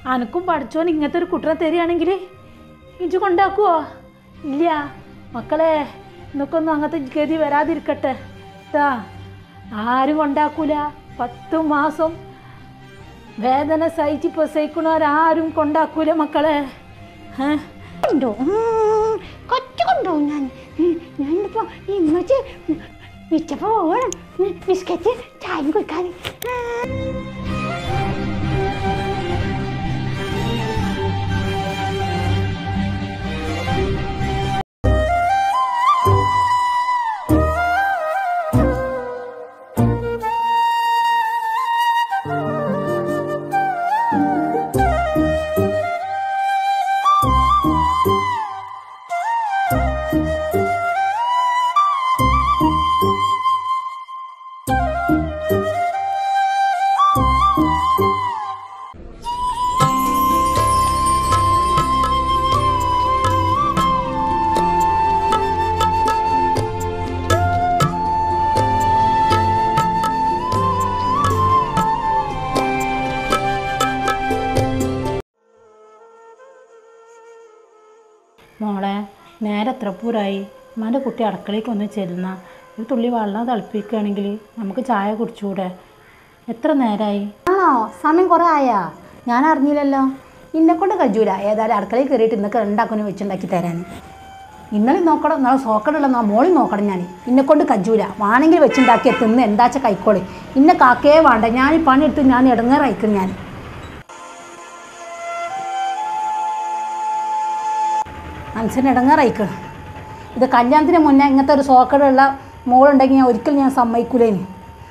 അനക്കും പഠിച്ചോൻ ഇങ്ങനത്തെ ഒരു കുട്ടനെ തരികയാണെങ്കിൽ ഇഞ്ചു കൊണ്ടാക്കുവോ ഇല്ല മക്കളെ നിനക്കൊന്നും അങ്ങനത്തെ ഗതി വരാതിരിക്കട്ടെ ട്ടാ ആരും കൊണ്ടാക്കൂല പത്ത് മാസം വേദന സഹിച്ച് പ്രസവിക്കണവരാരും കൊണ്ടാക്കൂല മക്കളെ ഏ കൊണ്ടോ കൊച്ചു കൊണ്ടുപോകും ഞാൻ ഉം, ഞാനിപ്പോ ഈ ഇമ്മച്ച് വിറ്റപ്പോ പോകണം ഉം, ബിസ്ക്കറ്റ് ചായ കുടിക്കാൻ മോളെ നേരെ എത്ര പൂരായി ഉമ്മാൻ്റെ കുട്ടി അടുക്കളയ്ക്ക് ഒന്ന് ചെല്ലുന്ന ഒരു തുള്ളി വെള്ളം തിളപ്പിക്കുകയാണെങ്കിൽ നമുക്ക് ചായ കുടിച്ചുകൂടെ എത്ര നേരമായി ആണോ സമയം കുറേ ആയാ ഞാൻ അറിഞ്ഞില്ലല്ലോ ഇന്നെ കൊണ്ട് കഴിയൂല ഏതായാലും അടുക്കളയിൽ കയറിയിട്ട് ഇന്നൊക്കെ രണ്ടാക്കൊന്നും വെച്ചുണ്ടാക്കി തരാൻ ഇന്നലെ നോക്കണം നാളെ സോക്കടുള്ള മോളിൽ നോക്കണം ഞാൻ ഇന്നെ കൊണ്ട് കജൂല വാണെങ്കിൽ വെച്ചുണ്ടാക്കിയ തിന്ന് എന്താച്ച കൈക്കോളി ഇന്നെ കാക്കേ വേണ്ട ഞാൻ ഈ പണിയെടുത്ത് ഞാൻ ഇടങ്ങേറയക്കും ഞാൻ മനസ്സിന് ഇടങ്ങേറയക്കണം ഇത് കല്യാണത്തിന് മുന്നേ ഇങ്ങനത്തെ ഒരു സോക്കടുള്ള മോളുണ്ടെങ്കിൽ ഞാൻ ഒരിക്കലും ഞാൻ സമ്മതിക്കൂലേന്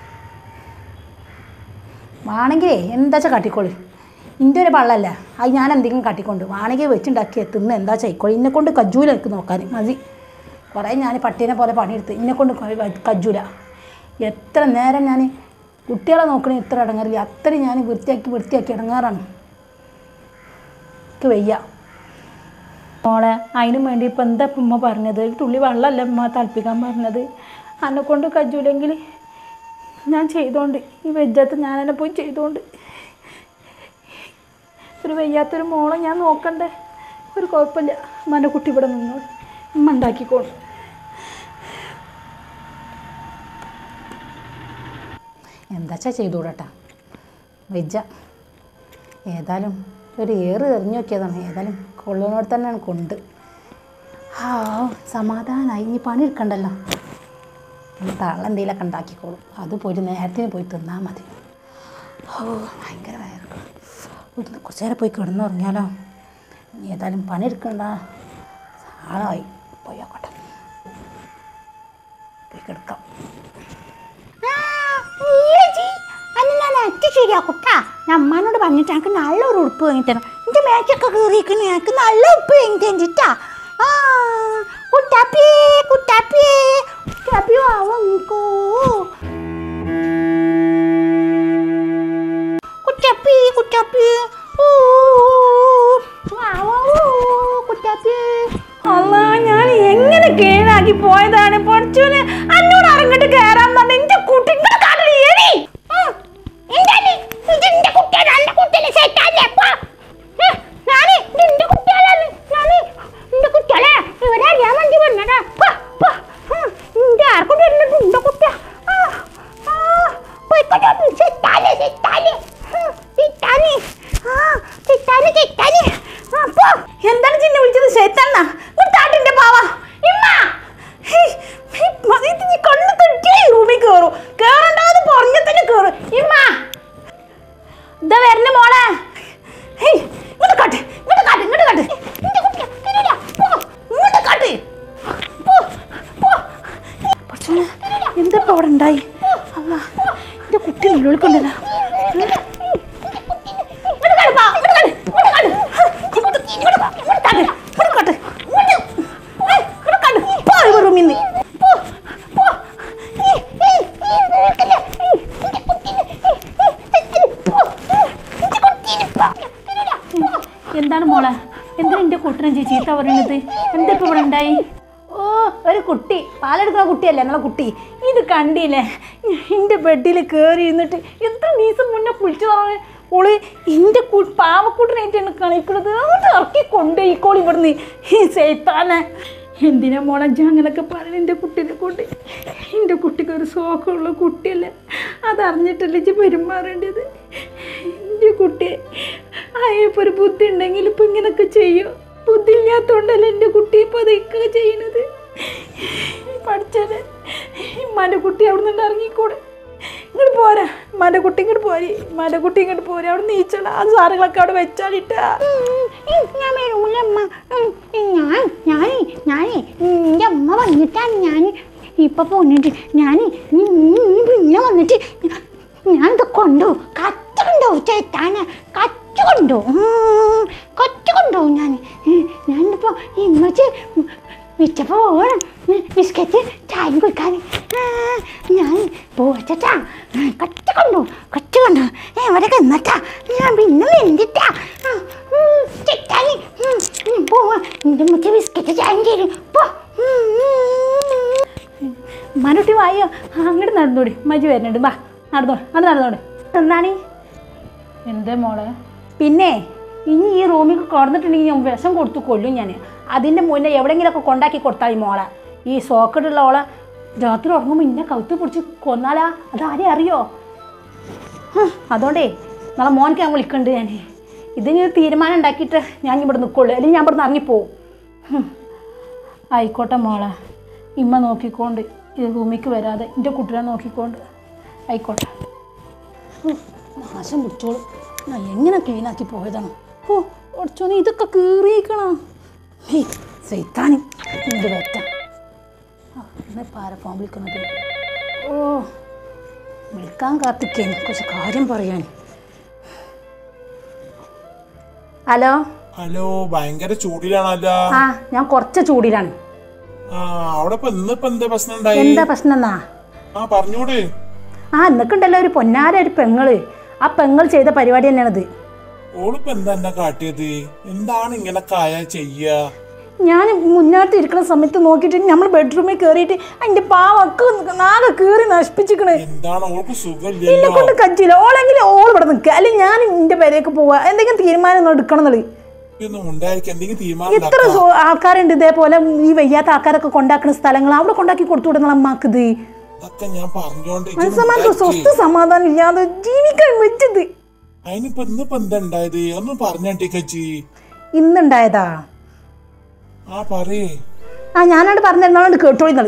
വേണമെങ്കിലേ എന്താ വെച്ചാൽ കാട്ടിക്കോളി ഇൻ്റെ ഒരു പള്ളല്ല അത് ഞാൻ എന്തെങ്കിലും കാട്ടിക്കൊണ്ട് വേണമെങ്കിൽ വെച്ചുണ്ടാക്കി തിന്ന് എന്താ ചെയ്ക്കോളി ഇന്നെ കൊണ്ട് കജ്ജൂല എനിക്ക് നോക്കാൻ മതി കുറേ ഞാൻ പട്ടീനെ പോലെ പണിയെടുത്ത് ഇന്നെ കൊണ്ട് ക- കജ്ജൂല എത്ര നേരം ഞാൻ കുട്ടികളെ നോക്കണേ ഇത്ര ഇടങ്ങാറില്ല അത്രയും ഞാൻ വൃത്തിയാക്കി വൃത്തിയാക്കി ഇടങ്ങാറാണ് എനിക്ക് വയ്യ മോളെ അതിനും വേണ്ടി ഇപ്പം എന്താ ഇപ്പം ഉമ്മ പറഞ്ഞത് ഒരു തുള്ളി വെള്ളമല്ല ഉമ്മ തിളപ്പിക്കാൻ പറഞ്ഞത് എന്നെ കൊണ്ട് കജൂലെങ്കിൽ ഞാൻ ചെയ്തോണ്ട് ഈ വെജത്ത് ഞാൻ എന്നെ പോയി ചെയ്തോണ്ട് ഒരു വയ്യാത്തൊരു മോളെ ഞാൻ നോക്കണ്ടേ ഒരു കുഴപ്പമില്ല ഉമ്മൻ്റെ കുട്ടി ഇവിടെ നിന്നോളൂ ഉമ്മ ഉണ്ടാക്കിക്കോളും എന്താച്ചാ ചെയ്തുകൂടട്ടാ വെജ ഏതായാലും ഒരു ഏറ് എറിഞ്ഞു നോക്കിയതാണ് ഏതായാലും കൊള്ളുന്നോട് തന്നെയാണ് കൊണ്ട് ആ സമാധാനമായി ഇനി പണി എടുക്കണ്ടല്ലോ ഇനി തള്ള എന്തെങ്കിലുമൊക്കെ ഉണ്ടാക്കിക്കോളും അത് പോയിട്ട് നേരത്തിന് പോയി തിന്നാൽ മതി ഓ ഭയങ്കര വയർക്ക് ഒന്ന് കുറച്ച് നേരം പോയി കിടന്നുറങ്ങിയാലോ ഇനി ഏതായാലും പണി എടുക്കണ്ട ആളായി പോയി നോക്കട്ടെ പോയി കിടക്കാം ഞാൻ അറ്റ ശരിയാക്കുട്ടാ ഞാൻ അമ്മാനോട് പറഞ്ഞിട്ട് എനിക്ക് നല്ലൊരു ഉടുപ്പ് വാങ്ങി തരണം എൻ്റെ മേച്ചൊക്കെ കീറിയിരിക്കുന്നു എനിക്ക് നല്ല ഉടുപ്പ് വാങ്ങി തന്നിട്ടാ ആ കുട്ടാപ്പി കുട്ടാപ്പി കുട്ടാപ്പി വാങ്ങിക്കോ കുട്ടാപ്പി കുട്ടാപ്പി ഊ, വാവൂ, കുട്ടാപ്പി അല്ല ഞാൻ എങ്ങനെ കേടാക്കി പോയതാണ് പഠിച്ചോന് എന്നോട് അറിഞ്ഞിട്ട് കയറാൻ പറഞ്ഞ എന്റെ കുട്ടി ഇങ്ങനെ കാട്ടില് എണി. എന്താണ് ഇതിന്റെ കുട്ടിയാണ് എന്റെ കുട്ടിയെ സെറ്റാല്ലേ ഞാന് ഇതിന്റെ കുട്ടികളാണ് ഞാന് എന്റെ കുട്ടികളെ ഇവരെ അറിയാൻ വേണ്ടി വന്നതാ പോ, പോ. ഉം, ഇന്റെ ആർക്കും വരുന്നത് എന്റെ കുട്ടിയാ ആ, ആ, പോയിക്കോട്ടെ സെറ്റാല് സെറ്റാല് ഉം, സെറ്റാല് ആ സെറ്റാല് സെറ്റാല് ആ പോ എന്താണ് ചിന്നെ വിളിച്ചത് ശൈത്താന്ന താട്ടിന്റെ പാവ ഇമ്മ ഹേയ്, ഹേയ്, മതി, ഇത് നീ കണ്ണ് തട്ടിയ റൂമിൽ കയറും കേറണ്ടാന്ന് പറഞ്ഞ തന്നെ കയറും ഇമ്മ ഇതാ വരണ മോളെ ഹേയ്, ഇങ്ങോട്ട് കാട്ട് ഇങ്ങോട്ട് കാട്ട് ഇങ്ങോട്ട് കാട്ട് എന്റെ കുട്ടിയാ തിരില്ല പോ ഇങ്ങോട്ട് കാട്ട് പോ, പോ. പടച്ചോനെ, എന്താ ഇപ്പൊ അവിടെ ഉണ്ടായി അല്ല എന്റെ കുട്ടി നിലവിളിക്കൊണ്ടല്ലോ എന്താണ് മോളെ എന്തിനാ എന്റെ കുട്ടിനെ ചേച്ചി ചീത്ത പറയണത് എന്താ ഇപ്പൊ ഇവിടെ ഉണ്ടായി ഓ ഒരു കുട്ടി പാലെടുക്കുന്ന കുട്ടിയല്ലേ നിങ്ങളെ കുട്ടി ഇത് കണ്ടില്ലേ എൻ്റെ ബെഡിൽ കയറി ഇരുന്നിട്ട് എത്ര ദിവസം മുന്നേ കുളിച്ചു പറഞ്ഞു ഓള് എൻ്റെ കു പാവക്കൂട്ടിനായിട്ടാണ് കളിക്കുന്നത് അങ്ങോട്ട് ഇറക്കി കൊണ്ടുപോയിക്കോളി ഇവിടുന്ന് ഈ സേത്താനെ എന്തിനാ മോളെ ഞാൻ അങ്ങനൊക്കെ പറയുന്നത് എൻ്റെ കുട്ടീനെ കൊണ്ട് എൻ്റെ കുട്ടിക്ക് ഒരു സോക്കമുള്ള കുട്ടിയല്ല അതറിഞ്ഞിട്ടല്ലേ ഇജ്ജ് പെരുമാറേണ്ടത് എൻ്റെ കുട്ടി അയ്യപ്പോൾ ഒരു ബുദ്ധി ഉണ്ടെങ്കിൽ ഇപ്പം ഇങ്ങനൊക്കെ ചെയ്യും ബുദ്ധി ഇല്ലാത്തതുകൊണ്ടല്ലേ എൻ്റെ കുട്ടി ഇപ്പോൾ അതൊക്കെ ചെയ്യുന്നത് പഠിച്ചത് ഇമ്മാൻ്റെ കുട്ടി അവിടെ നിന്ന് ഇറങ്ങിക്കൂടെ ഇങ്ങോട്ട് പോരാ മൻ്റെ കുട്ടി ഇങ്ങോട്ട് പോരി മൻ്റെ കുട്ടി ഇങ്ങോട്ട് പോരാ അവിടെ നീച്ചട ആ സാധനങ്ങളൊക്കെ അവിടെ വെച്ചാലിട്ടാ ഞാൻ വരൂല അമ്മ ഉം, ഞാൻ ഞാൻ ഞാൻ എൻ്റെ അമ്മ വന്നിട്ടാണ് ഞാൻ ഇപ്പൊ പോന്നിട്ട് ഞാൻ നീ നീ നീ പിന്നെ വന്നിട്ട് ഞാൻ ഇത് കൊണ്ടു കച്ച കൊണ്ടുപോകും ചേട്ടാന് കച്ച കൊണ്ടുപോകും കച്ച കൊണ്ടുപോകും ഞാൻ ഞാനിപ്പോ ഇമ്മച്ച് വിറ്റപ്പോ പോകണം ബിസ്ക്കറ്റ് ചായ കുടിക്കാൻ ഞാൻ പോച്ചട്ടാ കച്ച കൊണ്ടു കച്ച കൊണ്ടു എവിടെ എന്നിട്ടാ ഞാൻ പിന്നെ വെന്തിട്ടാ ചിട്ടാനി പോവാ എൻ്റെ മുറ്റ ബിസ്ക്കറ്റ് ചായ തരും പോ മനുട്ടി വായോ അങ്ങോട്ട് നടന്നോടി മജു വരുന്നുണ്ട് വാ നടന്നോ അത് നടന്നോട് എന്താണ് എന്തേ മോളെ പിന്നെ ഇനി ഈ റൂമിൽ കിടന്നിട്ടുണ്ടെങ്കിൽ ഞാൻ വിഷം കൊടുത്തു കൊല്ലും ഞാൻ അതിൻ്റെ മുന്നേ എവിടെയെങ്കിലുമൊക്കെ കൊണ്ടാക്കി കൊടുത്താൽ ഈ മോളെ ഈ സോക്കറ്റുള്ള ഓളെ രാത്രി ഉറങ്ങുമ്പോൾ ഇന്നെ കൗത്ത് പിടിച്ച് കൊന്നാലാ അതാരെ അറിയോ ഹ്, അതുകൊണ്ടേ നാളെ മോനക്ക് ഞാൻ വിളിക്കുന്നുണ്ട് ഞാൻ ഇതിന് ഒരു തീരുമാനം ഉണ്ടാക്കിയിട്ട് ഞാൻ ഇവിടെ നിൽക്കുള്ളൂ അല്ലെങ്കിൽ ഞാൻ ഇവിടെ നിന്ന് ഇറങ്ങിപ്പോവും ഹും. ആയിക്കോട്ടെ മോളെ ഇമ്മ നോക്കിക്കൊണ്ട് ഈ റൂമിക്ക് വരാതെ എൻ്റെ കുട്ടിനെ നോക്കിക്കൊണ്ട് ആയിക്കോട്ടെ ഹും, നാശം പിടിച്ചോളൂ ഞാൻ എങ്ങനെ ക്ലീനാക്കി പോയതാണ് ഓ ഒടിച്ചോന്ന് ഇതൊക്കെ കീറിയിക്കണോ ഹേയ് സൈത്താനി എന്ത് പറ്റ എന്നിപ്പോൾ ആരെ ഫോൺ വിളിക്കുന്നത് ഓ വിളിക്കാൻ കാത്തിക്കേന് കുറച്ച് കാര്യം പറയാൻ ഹലോ ഹലോ ഭയങ്കര ചൂടിലാണല്ലോ ആ ഞാൻ കുറച്ച് ചൂടിലാണ് ആ അവിടെ ഇപ്പൊ ഇന്നിപ്പോ എന്താ പ്രശ്നം ഉണ്ടായി എന്താ പ്രശ്നം എന്നാ ആ പറഞ്ഞൂട് ആ നിനക്കുണ്ടല്ലോ ഒരു പൊന്നാര ഒരു പെങ്ങള് ആ പെങ്ങൾ ചെയ്ത പരിപാടി തന്നെയാണിത് ഓളിപ്പോ എന്താ എന്നെ കാട്ടിയത് എന്താണ് ഇങ്ങനൊക്കെ ആയാ ചെയ്യാ ഞാൻ മുന്നോട്ട് ഇരിക്കുന്ന സമയത്ത് നോക്കിയിട്ട് നമ്മൾ ബെഡ്റൂമിൽ കയറിയിട്ട് അതിന്റെ പാവൊക്കെ നാളെ കീറി നശിപ്പിച്ചിക്കണ് എന്താണ് ഓൾക്ക് എന്നെ സുഖമില്ലല്ലോ കൊണ്ട് കച്ചില്ല ഓളെങ്കിലും ഓൾ ഇവിടെ നിൽക്കുക അല്ലെങ്കിൽ ഞാൻ എൻ്റെ പേരേക്ക് പോവാ എന്തെങ്കിലും തീരുമാനം ഒന്ന് എടുക്കണം എന്നുള്ളത് ഒന്നും ഉണ്ടായിരിക്കും എന്തെങ്കിലും തീരുമാനം എത്ര ഉണ്ടാക്കാം. സോ- ആൾക്കാരുണ്ട് ഇതേപോലെ ഈ വയ്യാത്ത ആൾക്കാരൊക്കെ കൊണ്ടാക്കുന്ന സ്ഥലങ്ങൾ അവിടെ കൊണ്ടാക്കി കൊടുത്തു വിടുന്ന അമ്മക്ക് ഇത് അതൊക്കെ ഞാൻ പറഞ്ഞോണ്ട് ഇജ്ജ് മനസ്സമാർക്ക് ഉണ്ടാക്കി. സ്വസ്ഥ സമാധാനം ഇല്ലാതെ ജീവിക്കാൻ വെച്ചത് അതിനിപ്പോ ഇന്നിപ്പോ എന്താ ഉണ്ടായത് ഒന്നും പറഞ്ഞി കച്ചി ഇന്നുണ്ടായതാ ആ പറയേ ആ ഞാനോട് പറഞ്ഞിരുന്നോണ്ട് കേട്ടോളിന്നത്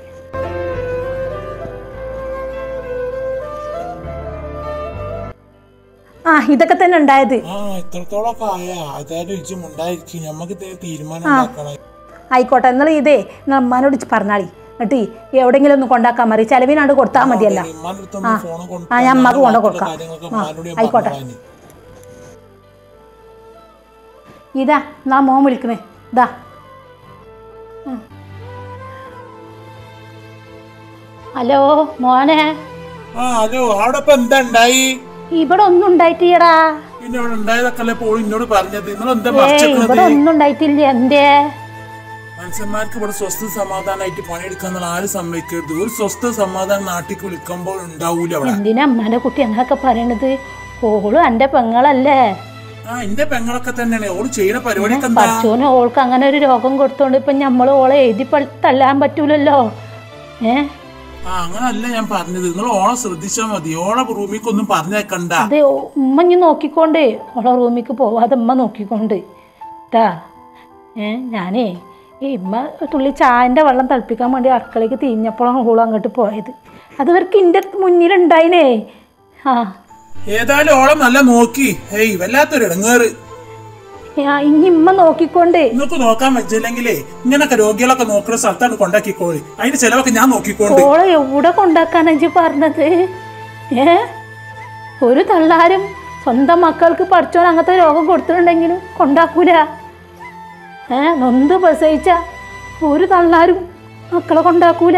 ആ ഇതൊക്കെ തന്നെ ഉണ്ടായത് ആ ഇത്രത്തോളൊക്കെ ആയാ അതായത് ഇജ്ജും ഉണ്ടായിരിക്കും ഞമ്മക്ക് ഇതിന് തീരുമാനം ഉണ്ടാക്കണം ആയിക്കോട്ടെ എന്നാൽ ഇതേ നിങ്ങൾ അമ്മാനോട് ഇച്ച് പറഞ്ഞാളി എന്നിട്ട് എവിടെങ്കിലും ഒന്ന് കൊണ്ടാക്കാൻ മതി ചെലവിനാണ്ട് കൊടുത്താൽ മതിയല്ല ഇമ്മാന്റെ അടുത്തൊന്ന് ഫോണ് കൊണ്ട് ആ, ഞാൻ അമ്മക്ക് കൊണ്ട് ബാക്കിയുള്ള കൊടുക്കാം. കാര്യങ്ങളൊക്കെ ആ, ഉമ്മാനോട് ഞാൻ ആയിക്കോട്ടെ. പറഞ്ഞോളാം. ഇതാ നാ മോൻ വിളിക്കണേ ഇതാ ഉം. ഹലോ മോനെ ആ ഹലോ അവിടെ ഇപ്പൊ എന്താ ഉണ്ടായി ഇവിടെ ഒന്നും ഉണ്ടായിട്ടില്ലടാ പിന്നെ അവിടെ ഉണ്ടായതൊക്കെ അല്ലേ ഇപ്പോൾ എന്നോട് പറഞ്ഞത് നിങ്ങൾ എന്താ ഏ ഇവിടെ മറിച്ചേക്കണത് ഒന്നും ഉണ്ടായിട്ടില്ല എന്തേ മനുഷ്യന്മാർക്ക് ഇവിടെ സ്വസ്ഥ സമാധാനമായിട്ട് പണിയെടുക്കാന്നുള്ള ആരും സമ്മതിക്കരുത് ഒരു സ്വസ്ഥ സമാധാനം നാട്ടിക്ക് വിളിക്കുമ്പോൾ ഉണ്ടാവൂല അവിടെ എന്തിനാ അമ്മേൻ്റെ കുട്ടി എന്നൊക്കെ പറയണത് ഓളും എൻ്റെ പെങ്ങളല്ലേ ആ എന്റെ പെങ്ങളൊക്കെ തന്നെയാണ് ഓള് ചെയ്യുന്ന പരിപാടിയൊക്കെ എന്താ പഠിച്ചോന് ഓൾക്ക് അങ്ങനെ ഒരു രോഗം കൊടുത്തോണ്ട് ഇപ്പം നമ്മൾ ഓളെ എഴുതി പ- തല്ലാൻ പറ്റൂലല്ലോ ഏ ആ അങ്ങനല്ല ഞാൻ പറഞ്ഞത് നിങ്ങൾ ഓളെ ശ്രദ്ധിച്ചാൽ മതി ഓളെ റൂമിക്കൊന്നും പറഞ്ഞേക്കണ്ട അതെ ഓ- ഉമ്മ ഇനി നോക്കിക്കോണ്ട് ഓളെ റൂമിക്ക് പോവാതെ ഉമ്മ നോക്കിക്കൊണ്ട് ട്ടാ ഏ ഞാനേ ഈ ഉമ്മ തുള്ളി ചായൻ്റെ വെള്ളം തിളപ്പിക്കാൻ വേണ്ടി അടുക്കളയ്ക്ക് തിരിഞ്ഞപ്പോഴാണ് ഓൾ അങ്ങോട്ട് പോയത് അതവർക്ക് എൻ്റെ മുന്നിലുണ്ടായിനേ ആ ഏതായാലും ഓളെ നല്ല നോക്കി ഹേയ് വല്ലാത്തൊരു ഇടങ്ങേറ് ആ, ഇനി ഉമ്മ നോക്കിക്കൊണ്ട് നിങ്ങൾക്ക് നോക്കാൻ പറ്റില്ലെങ്കിലേ ഇങ്ങനൊക്കെ രോഗികളൊക്കെ നോക്കുന്ന സ്ഥലത്താണ് കൊണ്ടാക്കിക്കോളി അതിന്റെ ചെലവൊക്കെ ഞാൻ നോക്കിക്കോണ്ട് ഓളെ എവിടെ കൊണ്ടാക്കാനാ ഇജ്ജ് പറഞ്ഞത് ഏ ഒരു തള്ളാരും സ്വന്തം മക്കൾക്ക് പഠിച്ചോൻ അങ്ങനത്തെ രോഗം കൊടുത്തിട്ടുണ്ടെങ്കിലും കൊണ്ടാക്കൂല ഏ നൊന്ത് പ്രസവിച്ച ഒരു തള്ളാരും മക്കളെ കൊണ്ടാക്കൂല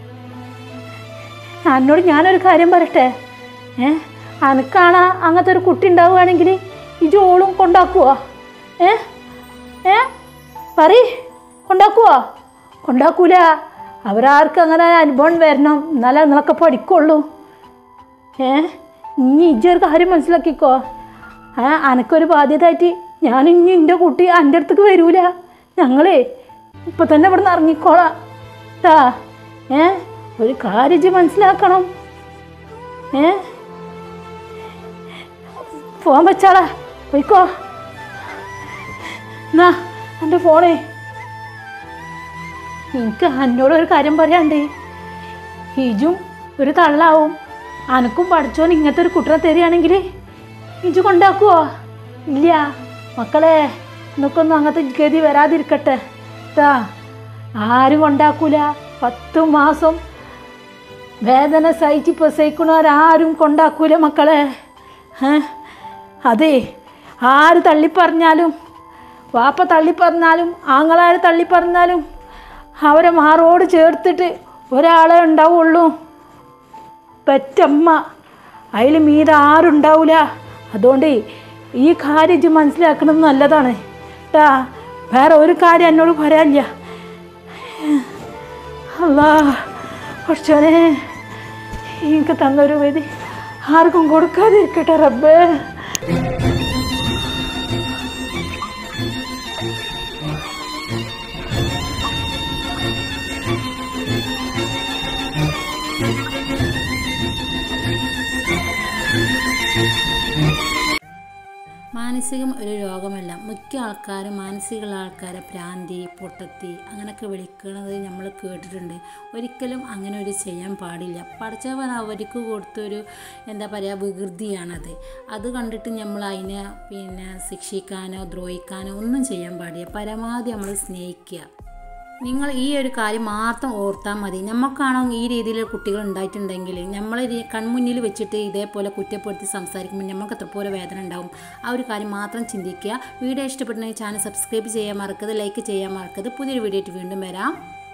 എന്നോട് ഞാനൊരു കാര്യം പറയട്ടെ ഏ അനക്കാണ് അങ്ങനത്തെ ഒരു കുട്ടി ഉണ്ടാവുകയാണെങ്കിൽ ഈ ജോളും കൊണ്ടാക്കുവോ ഏ ഏ പറ കൊണ്ടാക്കുവോ കൊണ്ടാക്കൂല അവരാർക്കും അങ്ങനെ അനുഭവം വരണം എന്നാലേ നിങ്ങളൊക്കെ പഠിക്കുള്ളൂ ഏ ഇനി ഇജ്ജൊരു കാര്യം മനസ്സിലാക്കിക്കോ ആ അനക്കൊരു ബാധ്യതയായിട്ട് ഞാൻ ഇനി എൻ്റെ കുട്ടി എൻ്റെ അടുത്തേക്ക് വരൂല ഞങ്ങളേ ഇപ്പൊ തന്നെ ഇവിടെ നിന്ന് ഇറങ്ങിക്കോളാം ട്ടാ ഏ ഒരു കാര്യം ഇജ്ജ് മനസ്സിലാക്കണം ഏ പോകാൻ വെച്ചാളാ പോയിക്കോ എന്നാ എൻ്റെ ഫോണേ എനിക്ക് എന്നോട് ഒരു കാര്യം പറയാണ്ട് ഹിജും ഒരു തള്ളാവും അനക്കും പഠിച്ചോൻ ഇങ്ങനത്തെ ഒരു കുട്ടനെ തരികയാണെങ്കിൽ ഹിജു കൊണ്ടാക്കുവോ ഇല്ല മക്കളെ നിനക്കൊന്നും അങ്ങനത്തെ ഗതി വരാതിരിക്കട്ടെ ട്ടാ ആരും കൊണ്ടാക്കൂല പത്ത് മാസം വേദന സഹിച്ച് പ്രസവിക്കണവരാരും കൊണ്ടാക്കൂല മക്കളെ ഏ അതെ ആര് തള്ളിപ്പറഞ്ഞാലും വാപ്പ തള്ളിപ്പറഞ്ഞാലും ആങ്ങളാര് തള്ളിപ്പറഞ്ഞാലും അവരെ മാറോട് ചേർത്തിട്ട് ഒരാളെ ഉണ്ടാവുള്ളൂ പെറ്റമ്മ അതിൽ മീത ആരും ഉണ്ടാവില്ല അതുകൊണ്ട് ഈ കാര്യം ഇജ്ജ് മനസ്സിലാക്കുന്നത് നല്ലതാണ് ട്ടാ വേറെ ഒരു കാര്യം എന്നോട് പറയാനില്ല അല്ലാ പക്ഷേ എനിക്ക് തന്നൊരു വിധി ആർക്കും കൊടുക്കാതിരിക്കട്ടെ റബ്ബേ മാനസികം ഒരു രോഗമല്ല മിക്ക ആൾക്കാരും മാനസികമുള്ള ആൾക്കാരെ ഭ്രാന്തി പൊട്ടത്തി അങ്ങനെയൊക്കെ വിളിക്കുന്നത് നമ്മൾ കേട്ടിട്ടുണ്ട് ഒരിക്കലും അങ്ങനെ ഒരു ചെയ്യാൻ പാടില്ല പഠിച്ചവൻ അവർക്ക് കൊടുത്തൊരു എന്താ പറയുക വികൃതിയാണത് അത് കണ്ടിട്ട് നമ്മൾ അതിനെ പിന്നെ ശിക്ഷിക്കാനോ ദ്രോഹിക്കാനോ ഒന്നും ചെയ്യാൻ പാടില്ല പരമാവധി നമ്മൾ സ്നേഹിക്കുക നിങ്ങൾ ഈ ഒരു കാര്യം മാത്രം ഓർത്താൽ മതി നമുക്കാണോ ഈ രീതിയിൽ കുട്ടികൾ ഉണ്ടായിട്ടുണ്ടെങ്കിൽ നമ്മൾ കൺമുന്നിൽ വെച്ചിട്ട് ഇതേപോലെ കുറ്റപ്പെടുത്തി സംസാരിക്കുമ്പോൾ നമുക്ക് എത്രപോലെ വേദന ഉണ്ടാവും ആ ഒരു കാര്യം മാത്രം ചിന്തിക്കുക വീഡിയോ ഇഷ്ടപ്പെടുന്ന ചാനൽ സബ്സ്ക്രൈബ് ചെയ്യാൻ മറക്കരുത് ലൈക്ക് ചെയ്യാൻ മറക്കരുത് പുതിയൊരു വീഡിയോ ആയിട്ട് വീണ്ടും വരാം